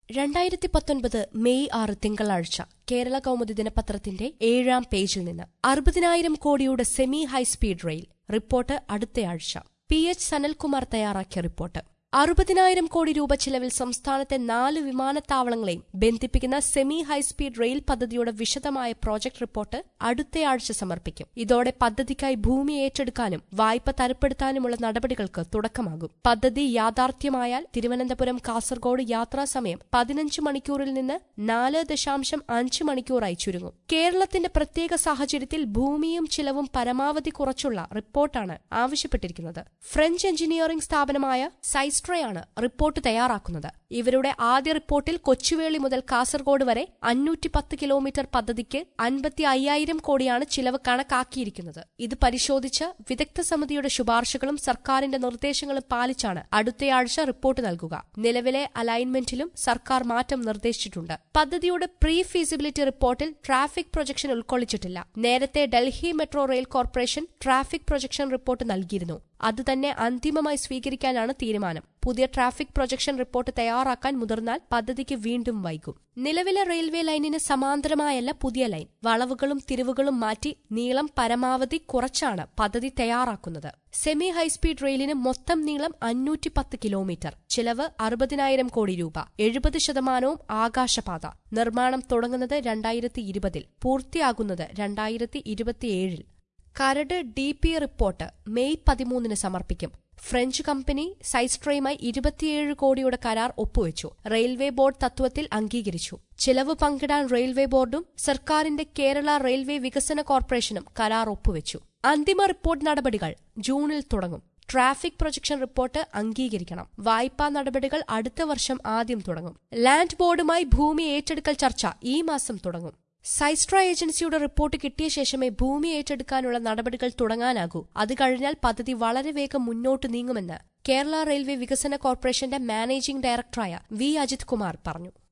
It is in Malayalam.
രണ്ടായിരത്തി പത്തൊൻപത് മെയ് ആറ് തിങ്കളാഴ്ച കേരള കൗമുദി ദിനപത്രത്തിന്റെ ഏഴാം പേജിൽ നിന്ന് അറുപതിനായിരം കോടിയുടെ സെമി ഹൈസ്പീഡ് റെയിൽ റിപ്പോർട്ട് അടുത്തയാഴ്ച പി എച്ച് സനൽകുമാർ തയ്യാറാക്കിയ റിപ്പോർട്ട് അറുപതിനായിരം കോടി രൂപ ചിലവിൽ സംസ്ഥാനത്തെ നാല് വിമാനത്താവളങ്ങളെയും ബന്ധിപ്പിക്കുന്ന സെമി ഹൈസ്പീഡ് റെയിൽ പദ്ധതിയുടെ വിശദമായ പ്രോജക്ട് റിപ്പോർട്ട് അടുത്തയാഴ്ച സമർപ്പിക്കും ഇതോടെ പദ്ധതിക്കായി ഭൂമി ഏറ്റെടുക്കാനും വായ്പ തരപ്പെടുത്താനുമുള്ള നടപടികൾക്ക് തുടക്കമാകും പദ്ധതി യാഥാർത്ഥ്യമായാൽ തിരുവനന്തപുരം കാസർഗോഡ് യാത്രാ സമയം പതിനഞ്ച് മണിക്കൂറിൽ നിന്ന് നാല് ദശാംശം അഞ്ച് മണിക്കൂറായി ചുരുങ്ങും കേരളത്തിന്റെ പ്രത്യേക സാഹചര്യത്തിൽ ഭൂമിയും ചിലവും പരമാവധി കുറച്ചുള്ള റിപ്പോർട്ടാണ് ആവശ്യപ്പെട്ടിരിക്കുന്നത് ഫ്രഞ്ച് എഞ്ചിനീയറിംഗ് സ്ഥാപനമായ സൈസ്ട്രയാണ് റിപ്പോർട്ട് തയ്യാറാക്കുന്നത് ഇവരുടെ ആദ്യ റിപ്പോർട്ടിൽ കൊച്ചുവേളി മുതൽ കാസർഗോഡ് വരെ അഞ്ഞൂറ്റി പത്ത് കിലോമീറ്റർ പദ്ധതിക്ക് അൻപത്തി അയ്യായിരം കോടിയാണ് ചിലവ് കണക്കാക്കിയിരിക്കുന്നത് ഇത് പരിശോധിച്ച് വിദഗ്ധ സമിതിയുടെ ശുപാർശകളും സർക്കാരിന്റെ നിർദ്ദേശങ്ങളും പാലിച്ചാണ് അടുത്തയാഴ്ച റിപ്പോർട്ട് നൽകുക നിലവിലെ അലൈൻമെന്റിലും സർക്കാർ മാറ്റം നിർദ്ദേശിച്ചിട്ടുണ്ട് പദ്ധതിയുടെ പ്രീ ഫീസിബിലിറ്റി റിപ്പോർട്ടിൽ ട്രാഫിക് പ്രൊജക്ഷൻ ഉൾക്കൊള്ളിച്ചിട്ടില്ല നേരത്തെ Delhi metro rail corporation traffic projection report നൽകിയിരുന്നു അതുതന്നെ അന്തിമമായി സ്വീകരിക്കാനാണ് തീരുമാനം പുതിയ ട്രാഫിക് പ്രൊജക്ഷൻ റിപ്പോർട്ട് തയ്യാറാക്കാൻ മുതിർന്നാൽ പദ്ധതിക്ക് വീണ്ടും വൈകും നിലവിലെ റെയിൽവേ ലൈനിന് സമാന്തരമായല്ല പുതിയ ലൈൻ വളവുകളും തിരിവുകളും മാറ്റി നീളം പരമാവധി കുറച്ചാണ് പദ്ധതി തയ്യാറാക്കുന്നത് സെമി ഹൈസ്പീഡ് റെയിലിന് മൊത്തം നീളം അഞ്ഞൂറ്റി പത്ത് കിലോമീറ്റർ ചിലവ് അറുപതിനായിരം കോടി രൂപ എഴുപത് ശതമാനവും ആകാശപാത നിർമ്മാണം തുടങ്ങുന്നത് രണ്ടായിരത്തി ഇരുപതിൽ പൂർത്തിയാകുന്നത് രണ്ടായിരത്തി ഇരുപത്തിയേഴിൽ കരട് ഡി പി റിപ്പോർട്ട് മെയ് പതിമൂന്നിന് സമർപ്പിക്കും ഫ്രഞ്ച് കമ്പനി സൈസ്ട്രയുമായി ഇരുപത്തിയേഴ് കോടിയുടെ കരാർ ഒപ്പുവെച്ചു റെയിൽവേ ബോർഡ് തത്വത്തിൽ അംഗീകരിച്ചു ചിലവ് പങ്കിടാൻ റെയിൽവേ ബോർഡും സർക്കാരിന്റെ കേരള റെയിൽവേ വികസന കോർപ്പറേഷനും കരാർ ഒപ്പുവെച്ചു അന്തിമ റിപ്പോർട്ട് നടപടികൾ ജൂണിൽ തുടങ്ങും ട്രാഫിക് പ്രൊജക്ഷൻ റിപ്പോർട്ട് അംഗീകരിക്കണം വായ്പാ നടപടികൾ അടുത്ത വർഷം ആദ്യം തുടങ്ങും ലാൻഡ് ബോർഡുമായി ഭൂമി ഏറ്റെടുക്കൽ ചർച്ച ഈ മാസം തുടങ്ങും സൈസ്ട്ര ഏജൻസിയുടെ റിപ്പോർട്ട് കിട്ടിയ ശേഷമേ ഭൂമി ഏറ്റെടുക്കാനുള്ള നടപടികൾ തുടങ്ങാനാകൂ അത് കഴിഞ്ഞാൽ പദ്ധതി വളരെ വേഗം മുന്നോട്ട് നീങ്ങുമെന്ന് കേരള റെയിൽവേ വികസന കോർപ്പറേഷന്റെ മാനേജിംഗ് ഡയറക്ടറായ വി അജിത് കുമാർ പറഞ്ഞു